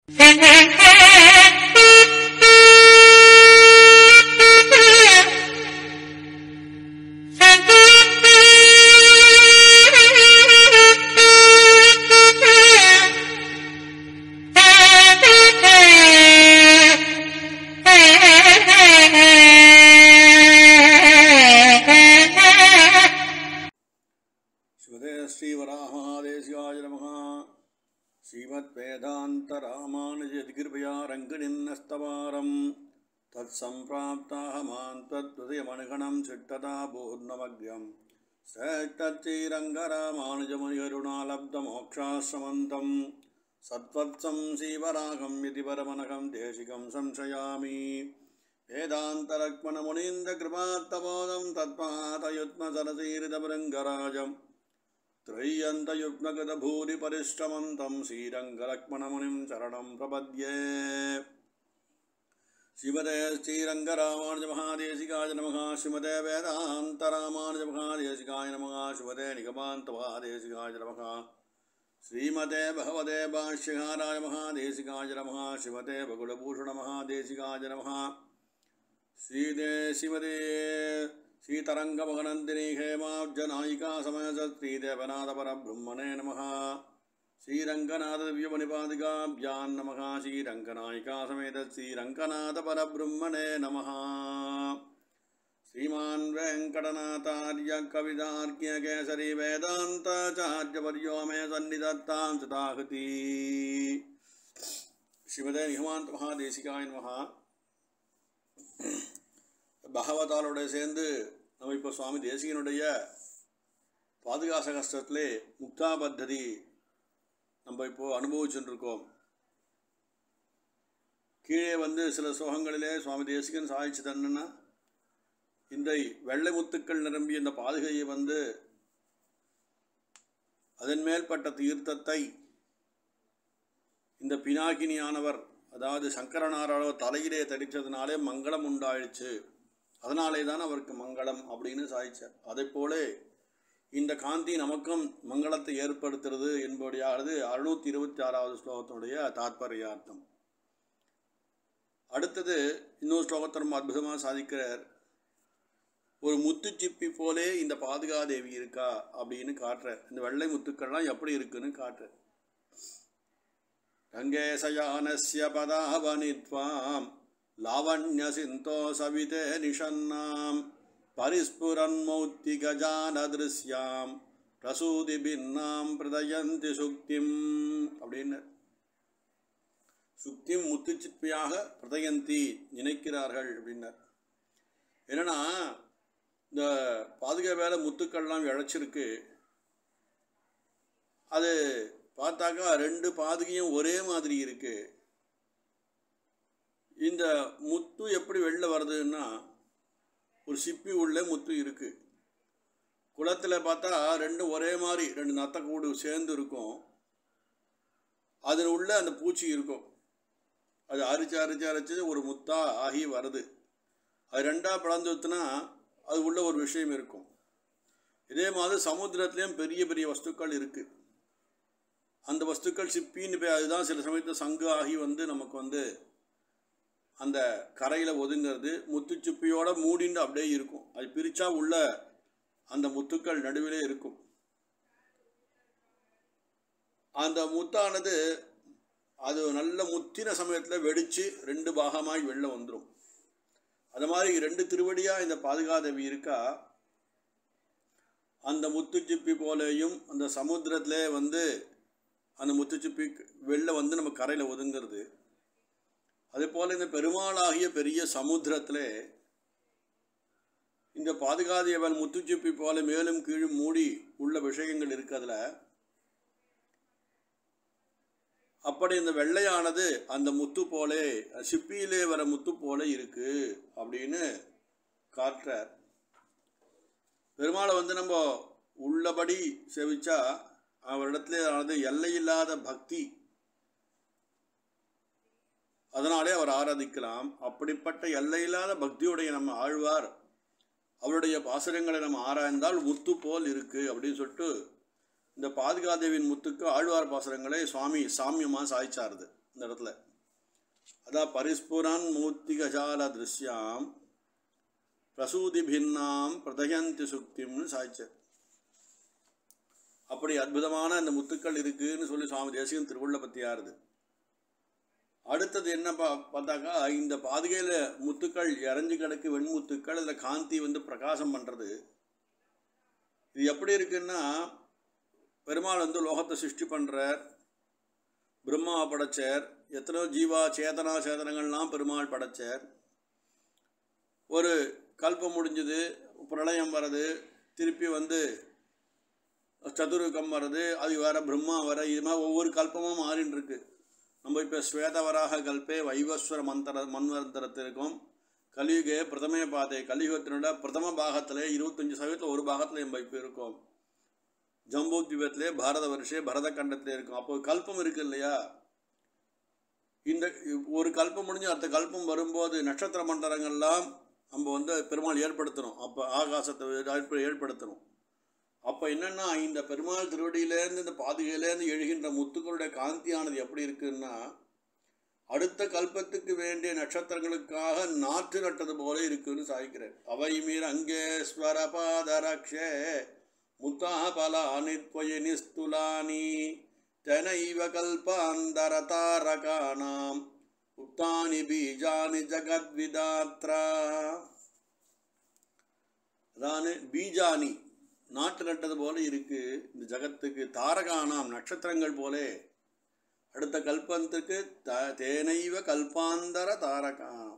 ஸ்ருதே ஸ்ரீவராமாதேசிகாய நமः श्रीमद्वेदान्तरामानुजदिकृपया रङ्गनिन्नस्तवारम् तत्सम्प्राप्ताहमान् त्वद्हृदयमनुगणं चिट्टदा बोर्नमग्र्यं श्रेष्ठच्चैरङ्गरामानुजमुनिकरुणालब्धमोक्षाश्रमन्तं सत्त्वत्सं श्रीवरागं यदि परमनघं देशिकं संशयामि वेदान्तलक्ष्मणमुनीन्द्रकृपात्तबोधं तत्पातयुत्मसरसीरितभृङ्गराजम् त्रय्यन्तयुग्मगतभूरिपरिश्रमन्तं श्रीरङ्गलक्ष्मणमुनिं शरणं प्रपद्ये श्रीमते श्रीरङ्गरामानुजमहादेशिकाय नमः श्रीमते वेदान्तरामानुजमहादेशिकाय नमः श्रीमते निगमान्तमहादेशिकाय नमः श्रीमते भगवते भाष्यकाराय महादेशिकाय नमः श्रीमते बकुलभूषणमहादेशिकाय नमः श्रीदे श्रीमते श्रीतरङ्गमगनन्दिनी हेमाब्जनायिका समयस श्रीदेवनाथपरब्रह्मणे नमः श्रीरङ्गनाथदिव्यमणिपादिकाभ्यां नमः श्रीरङ्गनायिका समेत श्रीरङ्गनाथपरब्रह्मणे नमः श्रीमान् वेङ्कटनाथार्य कवितार्क्यकेसरी वेदान्ताचार्यवर्यो मे सन्निधत्तां सदाहति श्रीमदे निगमान्तमहादेशिकाय नमः பகவதாலோட சேர்ந்து நம்ம இப்போ சுவாமி தேசிகனுடைய பாதுகாச கஷ்டத்திலே முக்தா பத்ததி நம்ம இப்போ அனுபவிச்சுட்டு இருக்கோம் கீழே வந்து சில சோகங்களிலே சுவாமி தேசிகன் சாதிச்சது என்னன்னா இந்த வெள்ளை முத்துக்கள் நிரம்பிய இந்த பாதுகையை வந்து அதன் மேல்பட்ட தீர்த்தத்தை இந்த பினாகினியானவர் அதாவது சங்கரனாராளவர் தலையிலே தடித்ததுனாலே மங்களம் உண்டாயிடுச்சு அதனாலே தான் அவருக்கு மங்களம் அப்படின்னு சாதிச்சார் அதை போல இந்த காந்தி நமக்கும் மங்களத்தை ஏற்படுத்துறது என்பதையானது அறுநூத்தி இருபத்தி ஆறாவது ஸ்லோகத்தினுடைய தாத்பரியார்த்தம் அடுத்தது இன்னொரு ஸ்லோகத்தை ரொம்ப அற்புதமாக சாதிக்கிறார் ஒரு முத்துச்சிப்பி போலே இந்த பாதுகாதேவி இருக்கா அப்படின்னு காட்டுறார் இந்த வெள்ளை முத்துக்கள்லாம் எப்படி இருக்குன்னு காட்டுறார் रङ्गेशयानस्य पदावनि त्वां लावण्यसिन्तो सविते निषन्नां परिस्फुरन्मौक्तिगजानदृश्यां प्रसूतिभिन्नां प्रदयन्ति சுக்திம் அப்படின்னு சுக்திம் முத்துச்சிற்பியாக பிரதயந்தி நினைக்கிறார்கள் அப்படின்னார் என்னன்னா இந்த பாதுகா வேலை முத்துக்கள்லாம் இழைச்சிருக்கு அது பார்த்தாக்கா ரெண்டு பாதுகையும் ஒரே மாதிரி இருக்கு இந்த முத்து எப்படி வெளில வருதுன்னா ஒரு சிப்பி உள்ள முத்து இருக்கு குளத்தில் பார்த்தா ரெண்டும் ஒரே மாதிரி ரெண்டு நத்தக்கூடு சேர்ந்து இருக்கும் அதில் உள்ள அந்த பூச்சி இருக்கும் அது அரிச்சு அரிச்சு அரைச்சு ஒரு முத்தா ஆகி வருது அது ரெண்டாக பிளந்து ஊத்துனா அது உள்ள ஒரு விஷயம் இருக்கும் இதே மாதிரி சமுத்திரத்துலேயும் பெரிய பெரிய வஸ்துக்கள் இருக்குது அந்த வஸ்துக்கள் சிப்பின்னு போய் அதுதான் சில சமயத்தில் சங்கு ஆகி வந்து நமக்கு வந்து அந்த கரையில் ஒதுங்கிறது முத்துச்சிப்பியோட மூடிண்டு அப்படியே இருக்கும் அது பிரித்தா உள்ள அந்த முத்துக்கள் நடுவிலே இருக்கும் அந்த முத்தானது அது நல்ல முத்தின சமயத்தில் வெடித்து ரெண்டு பாகமாய் வெளில வந்துடும் அது மாதிரி ரெண்டு திருவடியாக இந்த பாதுகாதேவி இருக்கா அந்த முத்துச்சிப்பி போலேயும் அந்த சமுத்திரத்திலே வந்து அந்த முத்துச்சிப்பி வெளில வந்து நம்ம கரையில் ஒதுங்கிறது அதே போல் இந்த பெருமாளாகிய பெரிய சமுத்திரத்தில் இந்த பாதுகாதியவன் முத்துச்சிப்பி போல மேலும் கீழும் மூடி உள்ள விஷயங்கள் இருக்கு அதில் அப்படி இந்த வெள்ளையானது அந்த முத்து போலே சிப்பியிலே வர முத்து போல இருக்கு அப்படின்னு காட்டுறார் பெருமாளை வந்து நம்ம உள்ளபடி சேவிச்சா அவரிடத்துல ஆனது எல்லையில்லாத பக்தி அதனாலே அவர் ஆராதிக்கலாம் அப்படிப்பட்ட எல்லையில்லாத பக்தியுடைய நம்ம ஆழ்வார் அவருடைய பாசுரங்களை நம்ம ஆராய்ந்தால் முத்து போல் இருக்கு அப்படின்னு சொல்லிட்டு இந்த பாதுகாதேவின் முத்துக்கு ஆழ்வார் பாசுரங்களை சுவாமி சாமியமாக சாய்ச்சாருது இந்த இடத்துல அதான் பரிஸ்புரன் மூர்த்திகஜால திருஷ்யாம் பிரசூதி பின்னாம் பிரதயந்தி சுக்திம்னு சாய்ச்சார் அப்படி அற்புதமான இந்த முத்துக்கள் இருக்குன்னு சொல்லி சுவாமி தேசிகன் திருவுள்ள பற்றியாருது அடுத்தது என்ன பா பார்த்தாக்கா இந்த பாதுகையில் முத்துக்கள் இறஞ்சி கிடக்கு வெண்முத்துக்கள் அதில் காந்தி வந்து பிரகாசம் பண்ணுறது இது எப்படி இருக்குன்னா பெருமாள் வந்து லோகத்தை சிருஷ்டி பண்ணுறார் பிரம்மாவை படைச்சார் எத்தனையோ ஜீவா சேதனா சேதனங்கள்லாம் பெருமாள் படைச்சார் ஒரு கல்பம் முடிஞ்சது பிரளயம் வர்றது திருப்பி வந்து சதுர்யுகம் வர்றது அது வேற பிரம்மா வர இது மாதிரி ஒவ்வொரு கல்பமும் மாறின்னு இருக்கு நம்ம இப்போ ஸ்வேதவராக கல்பே வைவஸ்வர மந்திர மன்வந்தரத்திற்கும் கலியுகே பிரதமே பாதை கலியுகத்தினோட பிரதம பாகத்தில் இருபத்தஞ்சி சதவீதத்தில் ஒரு பாகத்தில் நம்ம இப்போ இருக்கோம் ஜம்பு தீபத்திலே பாரத வருஷே பரத கண்டத்திலே இருக்கும் அப்போ கல்பம் இருக்கு இல்லையா இந்த ஒரு கல்பம் முடிஞ்சு அடுத்த கல்பம் வரும்போது நட்சத்திர மண்டலங்கள்லாம் நம்ம வந்து பெருமாள் ஏற்படுத்தணும் அப்போ ஆகாசத்தை ஏற்படுத்தணும் அப்போ என்னென்னா இந்த பெருமாள் திருவடியிலேருந்து இந்த பாதுகையிலேருந்து எழுகின்ற முத்துக்களுடைய காந்தியானது எப்படி இருக்குன்னா அடுத்த கல்பத்துக்கு வேண்டிய நட்சத்திரங்களுக்காக நாற்று நட்டது போல இருக்குன்னு சாய்க்கிறேன் அவை மீர் அங்கேஸ்வர பாதரக்ஷே முத்தாக பலானி त्वयि நிஸ்துலானி தெனைவ கல்பாந்தரதாரகானாம் உக்தானி பீஜானி ஜகத்விதாத்ரா அதானு பீஜானி நாட்டு நட்டது போல இருக்கு இந்த ஜகத்துக்கு தாரகானாம் நட்சத்திரங்கள் போலே அடுத்த கல்பத்துக்கு த தேனைவ கல்பாந்தர தாரகானாம்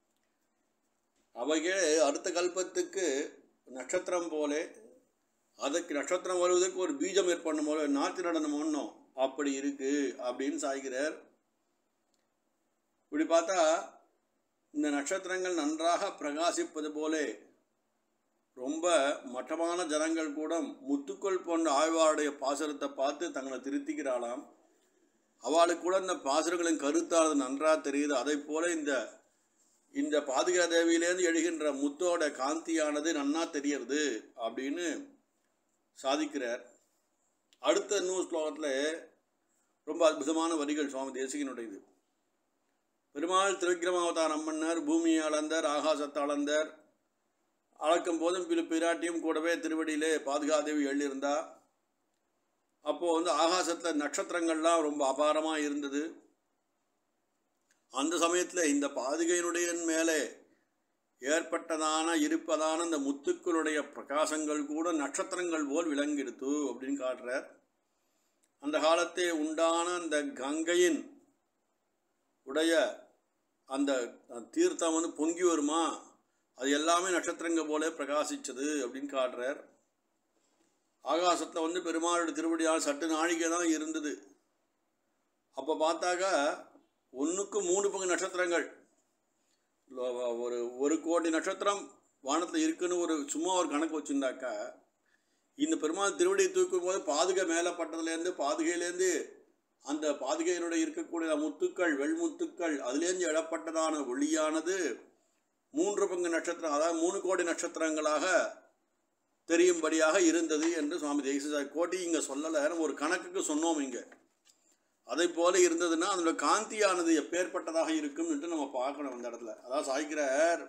அவைகள் அடுத்த கல்பத்துக்கு நட்சத்திரம் போலே அதுக்கு நட்சத்திரம் வருவதற்கு ஒரு பீஜம் ஏற்படணும் போல நாற்று நடனம் ஒன்றும் அப்படி இருக்கு அப்படின்னு சாய்கிறார் இப்படி பார்த்தா இந்த நட்சத்திரங்கள் நன்றாக பிரகாசிப்பது போலே ரொம்ப மட்டமான ஜனங்கள் கூட முத்துக்கள் போன்ற ஆழ்வாருடைய பாசுரத்தை பார்த்து தங்களை திருத்திக்கிறாளாம் அவளுக்கு கூட இந்த பாசுரங்களின் கருத்தானது நன்றாக தெரியுது அதை போல இந்த இந்த பாதுகா தேவியிலேருந்து எழுகின்ற முத்தோட காந்தியானது நன்னா தெரியறது அப்படின்னு சாதிக்கிறார் அடுத்த நூறு ஸ்லோகத்தில் ரொம்ப அற்புதமான வரிகள் சுவாமி தேசிகனுடையது பெருமாள் திருவிக்ரமாவதாரம் பண்ணார் பூமியை அளந்தார் ஆகாசத்தை அளந்தார் அளக்கும் போதும் பிற பிராட்டியும் கூடவே திருவடியிலே பாதுகாதேவி எழுதியிருந்தா அப்போது வந்து ஆகாசத்தில் நட்சத்திரங்கள்லாம் ரொம்ப அபாரமாக இருந்தது அந்த சமயத்தில் இந்த பாதுகையினுடைய மேலே ஏற்பட்டதான இருப்பதான இந்த முத்துக்களுடைய பிரகாசங்கள் கூட நட்சத்திரங்கள் போல் விளங்கிடுத்து அப்படின்னு காட்டுறார் அந்த காலத்தே உண்டான அந்த கங்கையின் உடைய அந்த தீர்த்தம் வந்து பொங்கி வருமா அது எல்லாமே நட்சத்திரங்கள் போல பிரகாசிச்சது அப்படின்னு காட்டுறார் ஆகாசத்தில் வந்து பெருமாளுடைய திருவடியால் சட்டு நாழிகை தான் இருந்தது அப்போ பார்த்தாக்கா ஒன்றுக்கு மூணு பங்கு நட்சத்திரங்கள் ஒரு ஒரு கோடி நட்சத்திரம் வானத்தில் இருக்குன்னு ஒரு சும்மா ஒரு கணக்கு வச்சுருந்தாக்கா இந்த பெருமாள் திருவடியை தூக்கும் போது பாதுகை மேலே பட்டதுலேருந்து பாதுகையிலேருந்து அந்த பாதுகையினுடைய இருக்கக்கூடிய முத்துக்கள் வெள்முத்துக்கள் அதுலேருந்து எழப்பட்டதான ஒளியானது மூன்று பங்கு நட்சத்திரம் அதாவது மூணு கோடி நட்சத்திரங்களாக தெரியும்படியாக இருந்தது என்று சுவாமி தேசிய கோட்டி இங்கே சொல்லலை ஒரு கணக்குக்கு சொன்னோம் இங்கே அதை போல இருந்ததுன்னா அதோட காந்தியானது எப்பேற்பட்டதாக இருக்கும் என்று நம்ம பார்க்கணும் அந்த இடத்துல அதான் சாய்க்கிறார்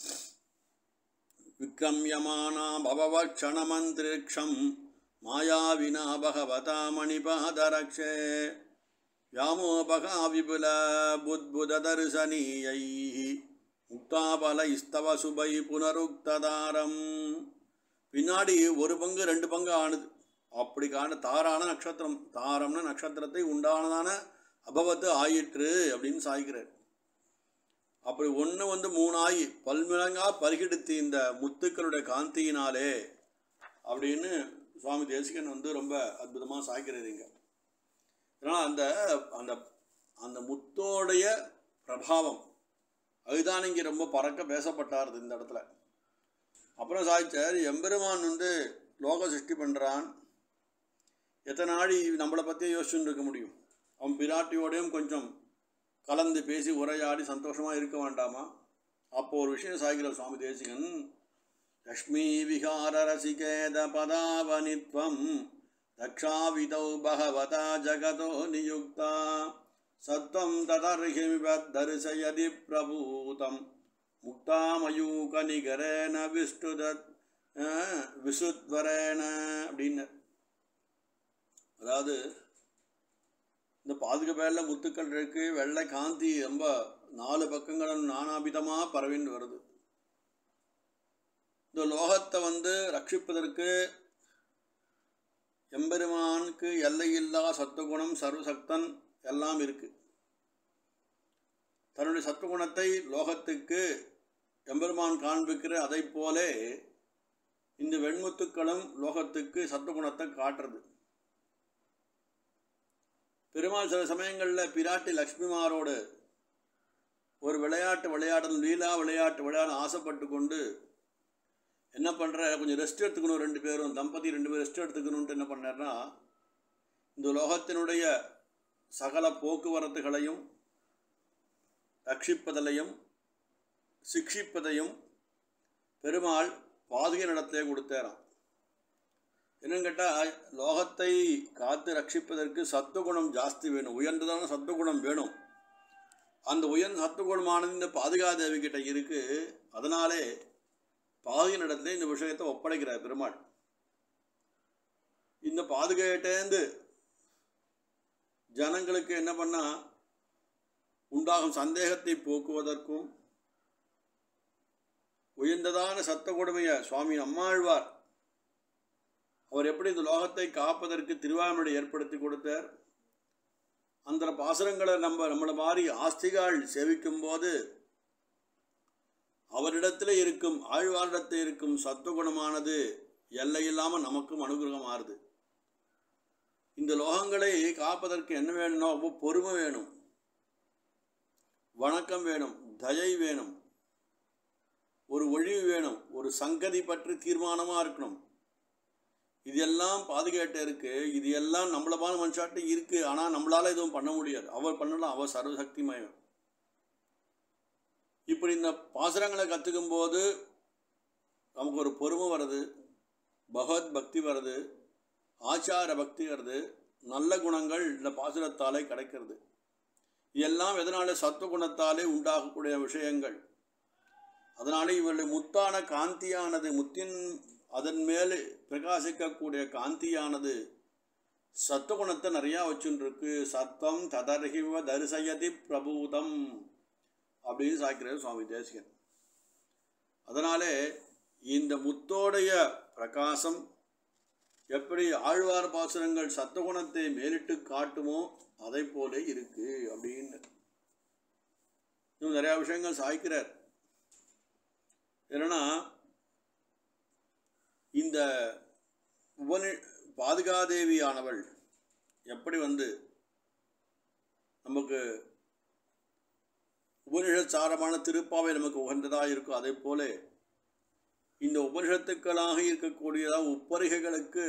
விக்ரமியமானா பவவ க்ஷணமந்திரிக்ஷம் மாயாவினா பகவதா மணிபாதரக்ஷே வியாமோபகா விபுல புத்புத தரிசனீயை முக்தாபல இஸ்தவ சுபை புனருக்ததாரம் பின்னாடி ஒரு பங்கு ரெண்டு பங்கு ஆனது அப்படி காண தாரான நட்சத்திரம் தாரம்னு நட்சத்திரத்தை உண்டானதான அபவத்து ஆயிற்று அப்படின்னு சாய்கிறார் அப்படி ஒன்று வந்து மூணாயி பல்மிழங்கா பருகிடுத்து இந்த முத்துக்களுடைய காந்தியினாலே அப்படின்னு சுவாமி தேசிகன் வந்து ரொம்ப அற்புதமாக சாய்க்கிறாருங்க அதனால் அந்த அந்த அந்த முத்தோடைய பிரபாவம் அதுதான் இங்கே ரொம்ப பறக்க பேசப்பட்டாருது இந்த இடத்துல அப்புறம் சாய்ச்சார் எம்பெருமான் வந்து லோக சிருஷ்டி பண்ணுறான் எத்தனை நாடி நம்மளை பற்றியே யோசிச்சுட்டு இருக்க முடியும் அவன் பிராட்டியோடையும் கொஞ்சம் கலந்து பேசி உரையாடி சந்தோஷமாக இருக்க வேண்டாமா அப்போ ஒரு விஷயம் சாய்கிற சுவாமி தேசிகன் லக்ஷ்மீ விகார ரசிகேத பதாவனித்வம் தக்ஷாவிதௌ பகவதா ஜகதோ நியுக்தா சத்தம் ததர்ஹிமி தரிசயதி பிரபூதம் முக்தாமயூக நிகரேன விஷ்ணுதத் விசுத்வரேன அப்படின்னு அதாவது இந்த பாதுக பேரில் முத்துக்கள் இருக்கு வெள்ளை காந்தி ரொம்ப நாலு பக்கங்களும் நானாபிதமாக பரவின்னு வருது இந்த லோகத்தை வந்து ரட்சிப்பதற்கு எம்பெருமானுக்கு எல்லையில்லா சத்துவகுணம் சர்வசக்தன் எல்லாம் இருக்கு தன்னுடைய சத்துவகுணத்தை லோகத்துக்கு எம்பெருமான் காண்பிக்கிற அதை போலே இந்த வெண்முத்துக்களும் லோகத்துக்கு சத்துவகுணத்தை காட்டுறது பெருமாள் சில சமயங்களில் பிராட்டி லக்ஷ்மிமாரோடு ஒரு விளையாட்டு விளையாடணும் லீலா விளையாட்டு விளையாட ஆசைப்பட்டு கொண்டு என்ன பண்ணுற கொஞ்சம் ரெஸ்ட் எடுத்துக்கணும் ரெண்டு பேரும் தம்பதி ரெண்டு பேரும் ரெஸ்ட் எடுத்துக்கணுன்ட்டு என்ன பண்ணார்னா இந்த லோகத்தினுடைய சகல போக்குவரத்துகளையும் ரட்சிப்பதிலையும் சிக்ஷிப்பதையும் பெருமாள் பாதுகை நடத்தே கொடுத்தாராம் என்னன்னு கேட்டால் லோகத்தை காத்து ரட்சிப்பதற்கு சத்துவகுணம் ஜாஸ்தி வேணும் உயர்ந்ததான சத்துவகுணம் வேணும் அந்த உயர்ந்த சத்துவகுணமானது இந்த பாதுகாதேவி கிட்ட இருக்கு அதனாலே பாதுகை நடத்துல இந்த விஷயத்தை ஒப்படைக்கிறார் பெருமாள் இந்த பாதுகையிட்டேந்து ஜனங்களுக்கு என்ன பண்ணா உண்டாகும் சந்தேகத்தை போக்குவதற்கும் உயர்ந்ததான சத்த கொடுமைய சுவாமி அம்மாழ்வார் அவர் எப்படி இந்த லோகத்தை காப்பதற்கு திருவாமலை ஏற்படுத்தி கொடுத்தார் அந்த பாசுரங்களை நம்ம நம்மளை மாதிரி ஆஸ்திகால் சேவிக்கும் போது அவரிடத்தில் இருக்கும் ஆழ்வாரிடத்தில் இருக்கும் சத்துவகுணமானது எல்லையில்லாமல் நமக்கும் அனுகிரகம் ஆறுது இந்த லோகங்களை காப்பதற்கு என்ன வேணும்னா ரொம்ப பொறுமை வேணும் வணக்கம் வேணும் தயை வேணும் ஒரு ஒழிவு வேணும் ஒரு சங்கதி பற்றி தீர்மானமாக இருக்கணும் இது எல்லாம் பாதுகாட்டு இருக்கு இது எல்லாம் நம்மளமான மனுஷாட்டு இருக்கு ஆனால் நம்மளால எதுவும் பண்ண முடியாது அவர் பண்ணலாம் அவர் சர்வசக்திமயம் இப்படி இந்த பாசுரங்களை கற்றுக்கும் போது நமக்கு ஒரு பொறுமை வருது பகவத் பக்தி வருது ஆச்சார பக்தி வருது நல்ல குணங்கள் இந்த பாசுரத்தாலே கிடைக்கிறது எல்லாம் எதனால சத்துவகுணத்தாலே உண்டாகக்கூடிய விஷயங்கள் அதனால இவருடைய முத்தான காந்தியானது முத்தின் அதன் மேலே பிரகாசிக்கக்கூடிய காந்தியானது சத்துவகுணத்தை நிறையா வச்சுருக்கு சத்தம் ததர்ஹிவ தரிசயதி பிரபூதம் அப்படின்னு சாய்க்கிறார் சுவாமி தேசிகன் அதனாலே இந்த முத்தோடைய பிரகாசம் எப்படி ஆழ்வார் பாசுரங்கள் சத்துவகுணத்தை மேலிட்டு காட்டுமோ அதை போல இருக்கு அப்படின்னு இன்னும் நிறையா விஷயங்கள் சாய்க்கிறார் என்னன்னா இந்த உபனி பாதுகாதேவியானவள் எப்படி வந்து நமக்கு உபனிஷத் சாரமான திருப்பாவை நமக்கு உகந்ததாக இருக்கும் அதே போல இந்த உபனிஷத்துக்களாக இருக்கக்கூடியதாக உப்பரிகைகளுக்கு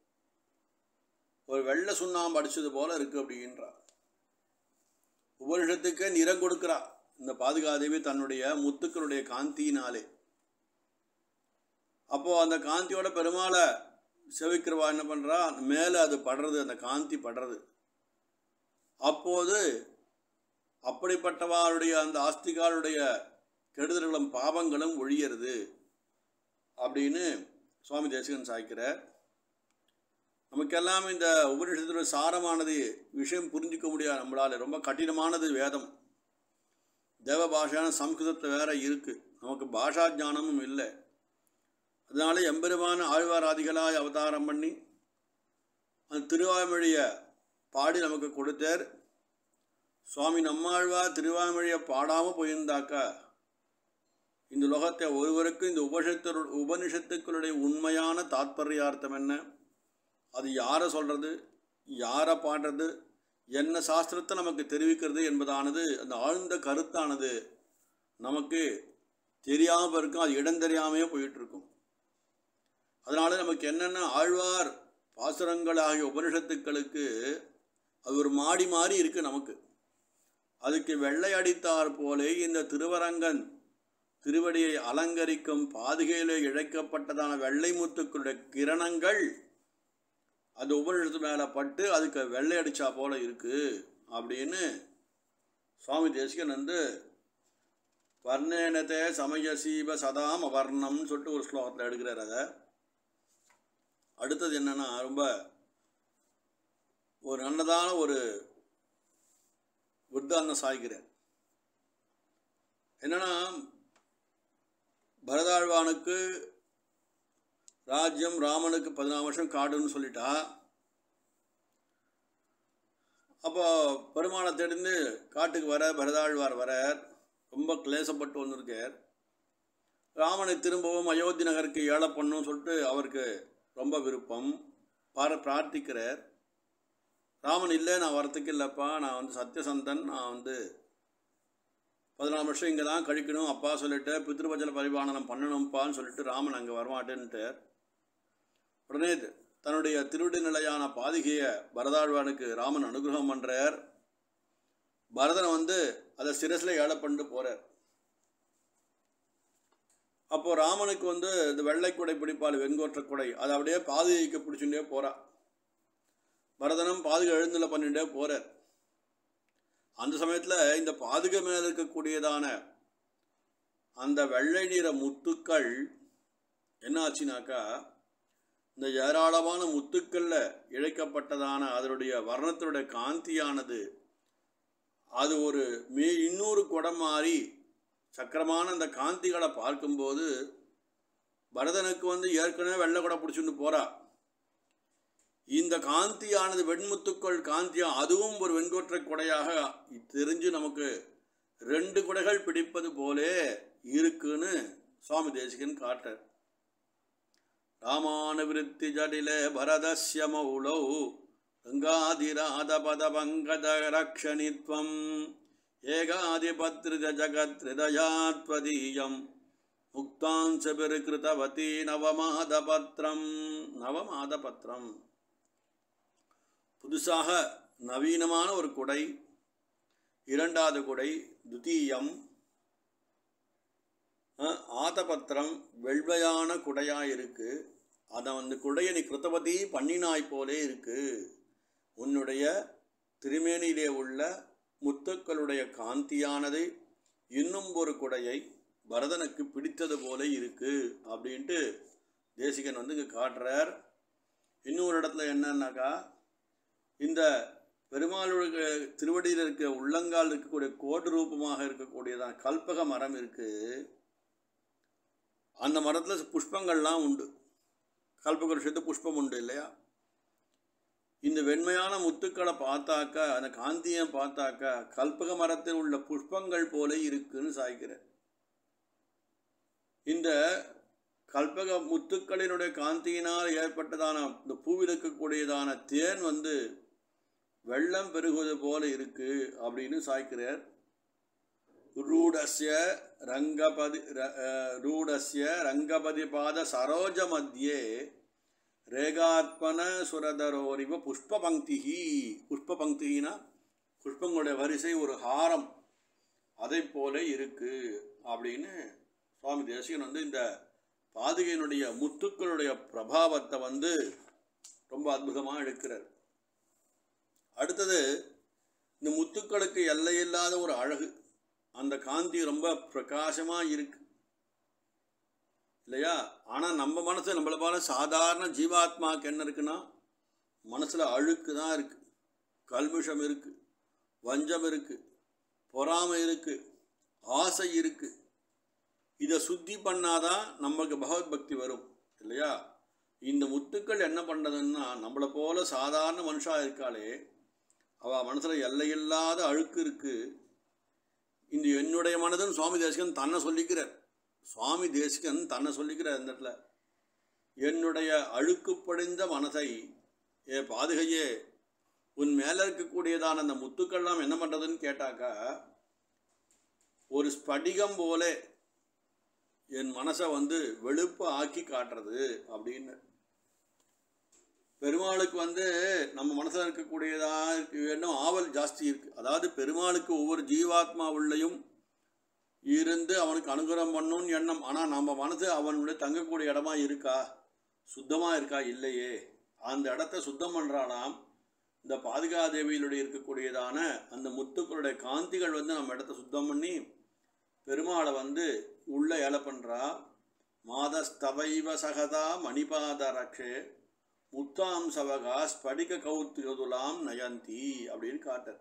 ஒரு வெள்ளை சுண்ணாம்பு அடிச்சது போல இருக்கு அப்படின்றார் உபனிஷத்துக்கு நிறம் கொடுக்கிறா இந்த பாதுகாதேவி தன்னுடைய முத்துக்களுடைய காந்தியினாலே அப்போ அந்த காந்தியோட பெருமாளை செவிக்கிறவா என்ன பண்ணுறா மேலே அது படுறது அந்த காந்தி படுறது அப்போது அப்படிப்பட்டவாருடைய அந்த ஆஸ்திகாருடைய கெடுதல்களும் பாவங்களும் ஒழியறது அப்படின்னு சுவாமி தேசிகன் சாய்க்கிறார் நமக்கெல்லாம் இந்த உபநிஷத்துடைய சாரமானது விஷயம் புரிஞ்சிக்க முடியாது நம்மளால் ரொம்ப கடினமானது வேதம் தேவ பாஷான சம்ஸ்கிருதத்தில் வேற இருக்குது நமக்கு பாஷா ஞானமும் இல்லை அதனால எம்பெருமான ஆழ்வாராதிகளாய் அவதாரம் பண்ணி அந்த திருவாய்மொழியை பாடி நமக்கு கொடுத்தார் சுவாமி நம்மாழ்வார் திருவாய்மொழியை பாடாமல் போயிருந்தாக்கா இந்த லோகத்தை ஒருவருக்கும் இந்த உபனிஷத்து உபனிஷத்துக்களுடைய உண்மையான தாத்பரியார்த்தம் என்ன அது யாரை சொல்கிறது யாரை பாடுறது என்ன சாஸ்திரத்தை நமக்கு தெரிவிக்கிறது என்பதானது அந்த ஆழ்ந்த கருத்தானது நமக்கு தெரியாமல் இருக்கும் அது இடம் தெரியாமையே போயிட்டுருக்கும் அதனால் நமக்கு என்னென்ன ஆழ்வார் பாசுரங்கள் ஆகிய உபனிஷத்துக்களுக்கு அது ஒரு மாடி மாறி இருக்குது நமக்கு அதுக்கு வெள்ளை அடித்தார் போலே இந்த திருவரங்கன் திருவடியை அலங்கரிக்கும் பாதுகையிலே இழைக்கப்பட்டதான வெள்ளை முத்துக்களுடைய கிரணங்கள் அது உபனிஷத்து மேலே பட்டு அதுக்கு வெள்ளை அடித்தா போல இருக்குது அப்படின்னு சுவாமி தேசிகன் வந்து வர்ணேனதே சமயசீப சதாம் அவர்ணம்னு சொல்லிட்டு ஒரு ஸ்லோகத்தில் எடுக்கிறார் அதை அடுத்தது என்னன்னா ரொம்ப ஒரு நல்லதான ஒரு உத்தாரணம் சாய்கிறார் என்னன்னா பரதாழ்வானுக்கு ராஜ்யம் ராமனுக்கு பதினாறு வருஷம் காடுன்னு சொல்லிட்டா அப்போ பெருமானை தெரிந்து காட்டுக்கு வர பரதாழ்வார் வரார் ரொம்ப கிளேசப்பட்டு வந்திருக்கார் ராமனை திரும்பவும் அயோத்தி நகருக்கு ஏழை பண்ணும் சொல்லிட்டு அவருக்கு ரொம்ப விருப்பம் பார பிரார்த்திக்கிறார் ராமன் இல்லை நான் வரத்துக்கு இல்லைப்பா நான் வந்து சத்தியசந்தன் நான் வந்து பதினாலு வருஷம் இங்கே தான் கழிக்கணும் அப்பா சொல்லிட்டு பித்ருபஜல பரிபாலனம் பண்ணணும்ப்பான்னு சொல்லிட்டு ராமன் அங்கே வரமாட்டேன்ட்டார் உடனே தன்னுடைய திருவிடு நிலையான பாதிகையை பரதாழ்வானுக்கு ராமன் அனுகிரகம் பண்ணுறார் பரதன் வந்து அதை சிரசில் ஏழை பண்ணிட்டு போகிறார் அப்போ ராமனுக்கு வந்து இந்த வெள்ளை குடை பிடிப்பாள் வெங்கோற்ற குடை அதை அப்படியே பாதுகைக்கு பிடிச்சுட்டே போறா பரதனம் பாதுகை எழுந்துல பண்ணிட்டே போறார் அந்த சமயத்தில் இந்த பாதுகை மேலே இருக்கக்கூடியதான அந்த வெள்ளை நிற முத்துக்கள் என்ன ஆச்சுனாக்கா இந்த ஏராளமான முத்துக்கள்ல இழைக்கப்பட்டதான அதனுடைய வர்ணத்தினுடைய காந்தியானது அது ஒரு மே இன்னொரு குடம் மாறி சக்கரமான அந்த காந்திகளை பார்க்கும்போது பரதனுக்கு வந்து ஏற்கனவே வெள்ளை குடை பிடிச்சிட்டு போறா இந்த காந்தியானது வெண்முத்துக்கள் காந்தியா அதுவும் ஒரு வெண்கொற்றை குடையாக தெரிஞ்சு நமக்கு ரெண்டு குடைகள் பிடிப்பது போலே இருக்குன்னு சுவாமி தேசிகன் காட்டுறார் ராமானுவிருத்தி ஜடிலே பரதஸ்ய மௌளௌ गङ्गाधिराधपदपङ्कजरक्षणित्वम् ஏகாதிபத்ரித ஜகத்ரிதயாத்வதீயம் முக்தாஞ்சபிருகிருதவதி நவமாதபத்ரம் நவமாதபத்ரம் புதுசாக நவீனமான ஒரு குடை இரண்டாவது குடை துதீயம் அஹ், ஆதபத்திரம் வெள்ளையான குடையாக இருக்கு அதை வந்து குடையை நீ கிருத்தவதி பண்ணினாய் போலே இருக்கு உன்னுடைய திருமேனியிலே உள்ள முத்துக்களுடைய காந்தியானது இன்னும் ஒரு குடையை பரதனுக்கு பிடித்தது போல இருக்கு அப்படின்ட்டு தேசிகன் வந்து இங்கே காட்டுறார் இன்னொரு இடத்துல என்னன்னாக்கா இந்த பெருமாளுடைய திருவடியில் இருக்க உள்ளங்கால் இருக்கக்கூடிய கோடு ரூபமாக இருக்கக்கூடியதான் கல்பக மரம் இருக்கு அந்த மரத்தில் புஷ்பங்கள்லாம் உண்டு கல்பக வருஷத்து புஷ்பம் உண்டு இல்லையா இந்த வெண்மையான முத்துக்களை பார்த்தாக்கா அந்த காந்தியை பார்த்தாக்கா கல்பக மரத்தில் உள்ள புஷ்பங்கள் போல இருக்குன்னு சாய்க்கிற இந்த கல்பக முத்துக்களினுடைய காந்தியினால் ஏற்பட்டதான இந்த பூவில் இருக்கக்கூடியதான தேன் வந்து வெள்ளம் பெருகுவது போல இருக்கு அப்படின்னு சாய்க்கிறார் ரூடஸ்ய ரங்கபதி ர- அஹ், ரூடஸ்ய ரங்கபதி பாத சரோஜ மத்தியே ரேகாத்மன சுரதரோரிவ புஷ்ப பங்கிஹி புஷ்ப பங்கினா புஷ்பங்களுடைய வரிசை ஒரு ஹாரம் அதை போல இருக்கு அப்படின்னு சுவாமி தேசிகன் வந்து இந்த பாதுகையினுடைய முத்துக்களுடைய பிரபாவத்தை வந்து ரொம்ப அற்புதமாக எடுக்கிறார் அடுத்தது இந்த முத்துக்களுக்கு எல்லையில்லாத ஒரு அழகு அந்த காந்தி ரொம்ப பிரகாசமாக இருக்கு இல்லையா ஆனால் நம்ம மனசு நம்மளை போல சாதாரண ஜீவாத்மாவுக்கு என்ன இருக்குன்னா மனசில் அழுக்கு தான் இருக்கு கல்மிஷம் இருக்கு வஞ்சம் இருக்கு பொறாமை இருக்கு ஆசை இருக்கு இதை சுத்தி பண்ணாதான் நமக்கு பகவத் பக்தி வரும் இல்லையா இந்த முத்துக்கள் என்ன பண்ணுறதுன்னா நம்மளை போல சாதாரண மனுஷா இருக்காளே அவள் மனசில் எல்லையில்லாத அழுக்கு இருக்கு இந்த என்னுடைய மனதுன்னு சுவாமி தேசிகன் தன்னை சொல்லிக்கிறார் சுவாமி தேசிகன் தன்னை சொல்லிக்கிறார் இந்த இடத்துல என்னுடைய அழுக்கு படிந்த மனதை ஏ பாதுகையே உன் மேலே இருக்கக்கூடியதான அந்த முத்துக்கள்லாம் என்ன பண்ணுறதுன்னு கேட்டாக்கா ஒரு ஸ்படிகம் போல என் மனசை வந்து வெளுப்பு ஆக்கி காட்டுறது அப்படின்னு பெருமாளுக்கு வந்து நம்ம மனசில் இருக்கக்கூடியதா இருக்கு இன்னும் ஆவல் ஜாஸ்தி இருக்கு அதாவது பெருமாளுக்கு ஒவ்வொரு ஜீவாத்மா உள்ளேயும் இருந்து அவனுக்கு அனுகிரகம் பண்ணணும்னு எண்ணம் ஆனால் நம்ம மனசு அவனுடைய தங்கக்கூடிய இடமா இருக்கா சுத்தமாக இருக்கா இல்லையே அந்த இடத்த சுத்தம் பண்ணுறானாம் இந்த பாதுகாதேவியிலுடைய இருக்கக்கூடியதான அந்த முத்துக்களுடைய காந்திகள் வந்து நம்ம இடத்த சுத்தம் பண்ணி பெருமாளை வந்து உள்ள ஏல பண்ணுறா மாதஸ்தவைவ சகதா மணிபாத ரக்ஷே முத்தாம் சவகா ஸ்படிக கௌத்துலாம் நயந்தி அப்படின்னு காட்டர்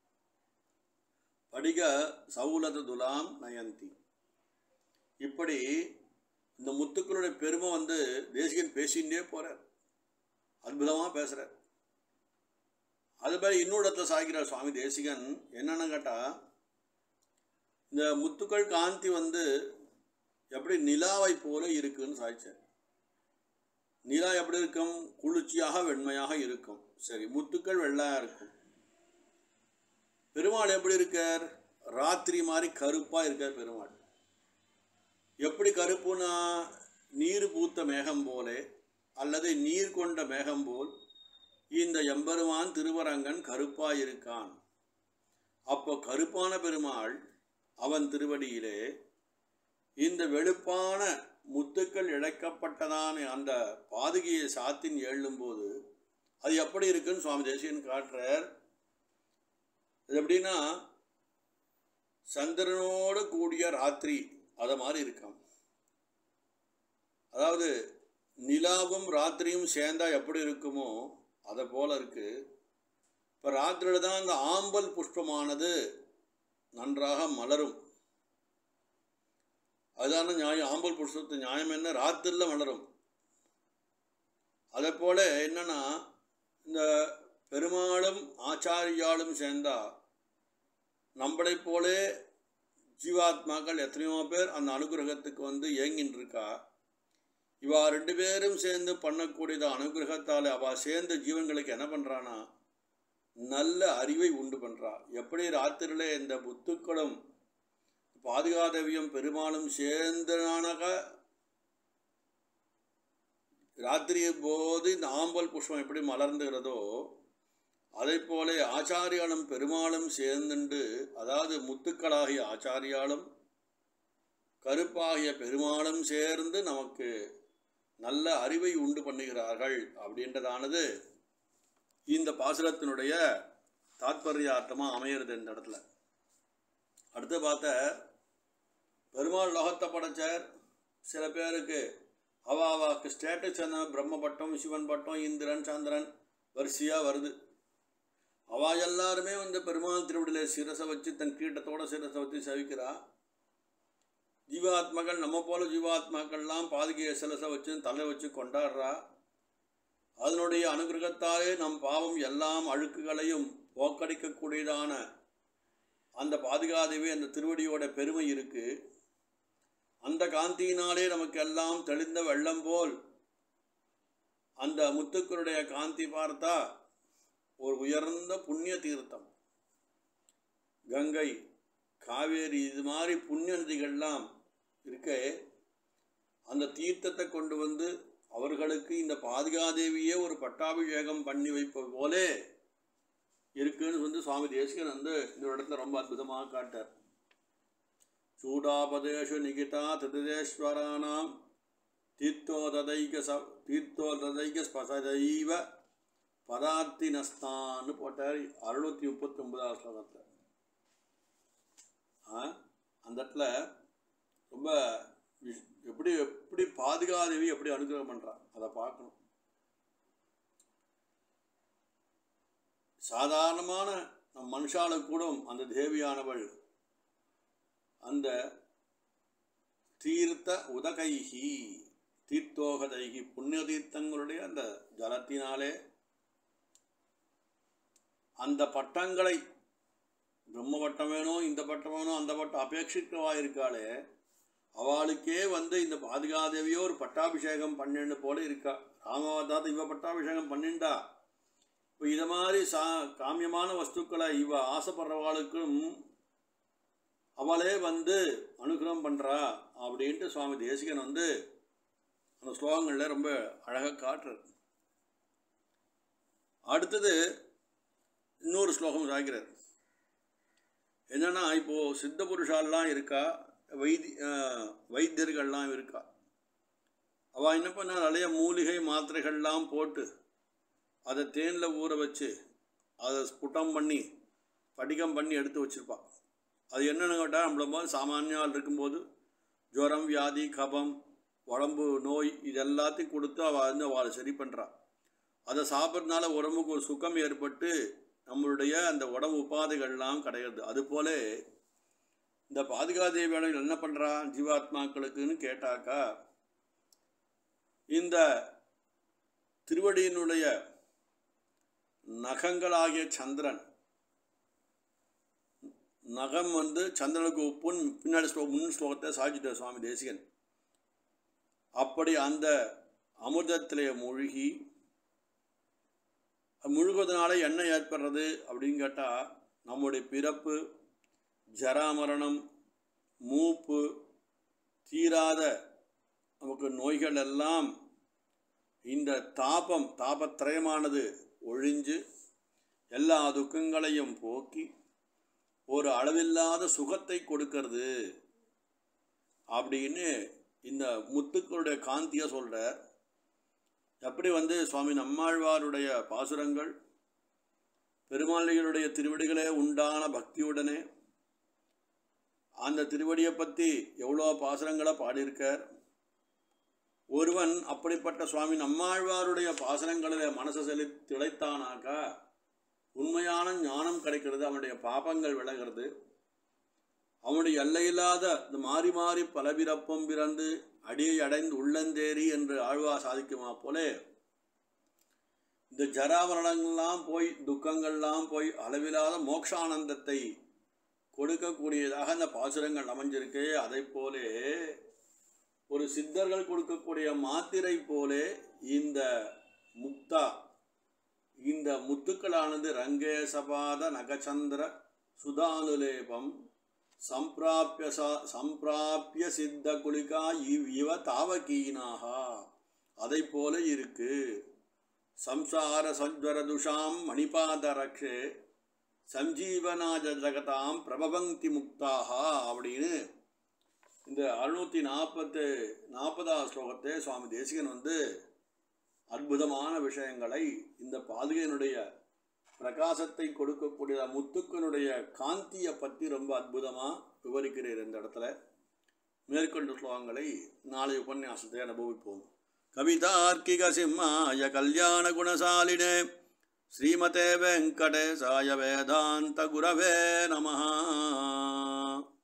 படிக சவுலத துலாம் நயந்தி இப்படி இந்த முத்துக்களுடைய பெருமை வந்து தேசிகன் பேசிகிட்டே போகிறார் அற்புதமாக பேசுகிறார் அது மாதிரி இன்னொரு இடத்துல சாய்கிறார் சுவாமி தேசிகன் என்னென்னு கேட்டால் இந்த முத்துக்கள் காந்தி வந்து எப்படி நிலாவை போல இருக்குன்னு சாய்ச்சார் நிலா எப்படி இருக்கும் குளிர்ச்சியாக வெண்மையாக இருக்கும் சரி முத்துக்கள் வெள்ளையாக இருக்கும் பெருமாள் எப்படி இருக்கார் ராத்திரி மாதிரி கருப்பாக இருக்கார் பெருமாள் எப்படி கருப்புனா நீர் பூத்த மேகம் போலே அல்லது நீர் கொண்ட மேகம் போல் இந்த எம்பெருமான் திருவரங்கன் கருப்பாய் இருக்கான் அப்போ கருப்பான பெருமாள் அவன் திருவடியிலே இந்த வெளுப்பான முத்துக்கள் இழைக்கப்பட்டதான அந்த பாதுகையை சாத்தின் எழும்போது அது எப்படி இருக்குன்னு சுவாமி தேசியன் காட்டுறார் இது எப்படின்னா சந்திரனோடு கூடிய ராத்திரி அதை மாதிரி இருக்காம் அதாவது நிலாவும் ராத்திரியும் சேர்ந்தா எப்படி இருக்குமோ அதை போல இருக்கு இப்போ ராத்திரியில் தான் அந்த ஆம்பல் புஷ்பமானது நன்றாக மலரும் அதுதான நியாயம் ஆம்பல் புஷ்பத்து நியாயம் என்ன ராத்திரியில் மலரும் அதே போல என்னன்னா இந்த பெருமாளும் ஆச்சாரியாலும் சேர்ந்தா நம்மளைப் போலே ஜீவாத்மாக்கள் எத்தனையோ பேர் அந்த அனுகிரகத்துக்கு வந்து ஏங்கின்னு இருக்கா இவா ரெண்டு பேரும் சேர்ந்து பண்ணக்கூடியத அனுகிரகத்தால் அவள் சேர்ந்த ஜீவன்களுக்கு என்ன பண்ணுறானா நல்ல அறிவை உண்டு பண்ணுறா எப்படி ராத்திரியில் இந்த புத்துக்களும் பாதுகாதவியும் பெருமாளும் சேர்ந்தனாக ராத்திரி போது இந்த ஆம்பல் புஷ்பம் எப்படி மலர்ந்துகிறதோ அதை போல ஆச்சாரியாலும் பெருமாளும் சேர்ந்துண்டு அதாவது முத்துக்களாகிய ஆச்சாரியாலும் கருப்பாகிய பெருமாளும் சேர்ந்து நமக்கு நல்ல அறிவை உண்டு பண்ணுகிறார்கள் அப்படின்றதானது இந்த பாசுரத்தினுடைய தாத்பரியார்த்தமாக அமையிறது இந்த இடத்துல அடுத்து பார்த்த பெருமாள் லோகத்தை படைச்சார் சில பேருக்கு அவ அவாக்கு ஸ்டேட்டஸ் அந்த பிரம்ம பட்டம் சிவன் பட்டம் இந்திரன் சந்திரன் வரிசையாக வருது அவா எல்லாருமே வந்து பெருமாள் திருவிடியில் சிரசை வச்சு தன் கீட்டத்தோட சிரசை வச்சு சவிக்கிறா ஜீவாத்மாக்கள் நம்ம போல ஜீவாத்மாக்கள்லாம் பாதுகையை சிலசை வச்சு தலை வச்சு கொண்டாடுறா அதனுடைய அனுகிரகத்தாலே நம் பாவம் எல்லாம் அழுக்குகளையும் போக்கடிக்கக்கூடியதான அந்த பாதுகாதவே அந்த திருவடியோட பெருமை இருக்கு அந்த காந்தியினாலே நமக்கு எல்லாம் தெளிந்த வெள்ளம் போல் அந்த முத்துக்களுடைய காந்தி பார்த்தா ஒரு உயர்ந்த புண்ணிய தீர்த்தம் கங்கை காவேரி இது மாதிரி புண்ணிய நதிகள்லாம் இருக்க அந்த தீர்த்தத்தை கொண்டு வந்து அவர்களுக்கு இந்த பாதுகாதேவியே ஒரு பட்டாபிஷேகம் பண்ணி வைப்பது போலே இருக்குன்னு வந்து சுவாமி தேசிகன் வந்து இந்த இடத்துல ரொம்ப அற்புதமாக காட்டார் சூடாபதேஷு நிகிதா திருதேஸ்வரானாம் தீர்த்தோததைக ச தீர்த்தோததைக ஸ்பசதைவ பதார்த்தினஸ்தான்னு போட்டார் அறுநூற்றி முப்பத்தி ஒன்பதாவது ஸ்லோகத்தில் ஆ அந்த இடத்துல ரொம்ப விஷ்- எப்படி எப்படி பாதுகாதேவி எப்படி அனுகிரகம் பண்ணுறா அதை பார்க்கணும் சாதாரணமான நம் மனுஷாளுக்கு கூட அந்த தேவியானவள் அந்த தீர்த்த உதகைகி தீர்த்தோகதைகி புண்ணிய தீர்த்தங்களுடைய அந்த ஜலத்தினாலே அந்த பட்டங்களை பிரம்ம பட்டம் வேணும் இந்த பட்டம் வேணும் அந்த பட்டம் அபேட்சிக்கவா இருக்காளே அவளுக்கே வந்து இந்த பாதுகாதேவியோ ஒரு பட்டாபிஷேகம் பண்ணின்னு போல இருக்கா ராமவதாத இவ பட்டாபிஷேகம் பண்ணிண்டா இப்போ இதை மாதிரி சா காமியமான வஸ்துக்களை இவ ஆசைப்படுறவாளுக்கும் அவளே வந்து அனுகிரகம் பண்ணுறா அப்படின்ட்டு சுவாமி தேசிகன் வந்து அந்த ஸ்லோகங்களில் ரொம்ப அழகாக காட்டுறார் அடுத்தது இன்னொரு ஸ்லோகம் சாய்க்கிறார் என்னன்னா இப்போது சித்த புருஷாலாம் இருக்கா வைத்தி அஹ், வைத்தியர்கள்லாம் இருக்கா அவள் என்ன பண்ணா நிறைய மூலிகை மாத்திரைகள்லாம் போட்டு அதை தேனில் ஊற வச்சு அதை ஸ்புட்டம் பண்ணி படிகம் பண்ணி எடுத்து வச்சுருப்பா அது என்னென்னு கேட்டால் நம்மள போது சாமானியால் இருக்கும்போது ஜுரம் வியாதி கபம் உடம்பு நோய் இது எல்லாத்தையும் கொடுத்து அவள் வந்து அவளை சரி பண்ணுறா அதை சாப்பிட்றதுனால உடம்புக்கு ஒரு சுகம் ஏற்பட்டு நம்மளுடைய அந்த உடம்பு உபாதைகள்லாம் கிடையாது அதுபோல இந்த பாதுகாதேவியாளர்கள் என்ன பண்ணுறா ஜீவாத்மாக்களுக்குன்னு கேட்டாக்கா இந்த திருவடியினுடைய நகங்களாகிய சந்திரன் நகம் வந்து சந்திரனுக்கு ஒப்புன்னு பின்னாடி ஸ்லோ முன் ஸ்லோகத்தை சாதிச்சிட்டார் சுவாமி தேசிகன் அப்படி அந்த அமிர்தத்திலே மூழ்கி முழுகுவதனால என்ன ஏற்படுறது அப்படின்னு கேட்டால் நம்முடைய பிறப்பு ஜராமரணம் மூப்பு தீராத நமக்கு நோய்கள் எல்லாம் இந்த தாபம் தாபத்திரயமானது ஒழிஞ்சு எல்லா துக்கங்களையும் போக்கி ஒரு அளவில்லாத சுகத்தை கொடுக்கறது அப்படின்னு இந்த முத்துக்களுடைய காந்தியை சொல்கிறார் எப்படி வந்து சுவாமி நம்மாழ்வாருடைய பாசுரங்கள் பெருமாளிகளுடைய திருவடிகளே உண்டான பக்தியுடனே அந்த திருவடியை பற்றி எவ்வளோ பாசுரங்களை பாடியிருக்கார் ஒருவன் அப்படிப்பட்ட சுவாமி நம்மாழ்வாருடைய பாசனங்களில் மனசை செலி திளைத்தானாக்கா உண்மையான ஞானம் கிடைக்கிறது அவனுடைய பாபங்கள் விலகிறது அவனுடைய எல்லையில்லாத இந்த மாறி மாறி பலபிறப்பம் பிறந்து அடியை அடைந்து உள்ளந்தேரி என்று ஆழ்வா சாதிக்குமா போலே இந்த ஜராவரணங்கள்லாம் போய் துக்கங்கள்லாம் போய் அளவில்லாத மோக்ஷானந்தத்தை கொடுக்கக்கூடியதாக இந்த பாசுரங்கள் அமைஞ்சிருக்கு அதை போலே ஒரு சித்தர்கள் கொடுக்கக்கூடிய மாத்திரை போலே இந்த முக்தா இந்த முத்துக்களானது ரங்கேசபாத நகச்சந்திர சுதானுலேபம் சம்பிராப்பிய சம்பிராப்பிய சித்த குளிகா இவ் இவ தாவகீனாக அதை போல இருக்கு சம்சார சஞ்வர துஷாம் மணிபாத ரக்ஷே சஞ்சீவனாஜ ஜகதாம் பிரபவந்தி முக்தாக அப்படின்னு இந்த அறுநூற்றி நாற்பத்து நாற்பதாவது ஸ்லோகத்தை சுவாமி தேசிகன் வந்து அற்புதமான விஷயங்களை இந்த பாதுகையினுடைய பிரகாசத்தை கொடுக்கக்கூடிய முத்துக்களுடைய காந்தியை பற்றி ரொம்ப அற்புதமாக விவரிக்கிறீர் இந்த இடத்துல மேற்கொண்ட ஸ்லோகங்களை நாளை உபன்யாசத்தை அனுபவிப்போம் கவிதார்க்கிக சிம்மாய கல்யாண குணசாலினே ஸ்ரீமதே வெங்கடேசாய வேதாந்த குரவே நமஹா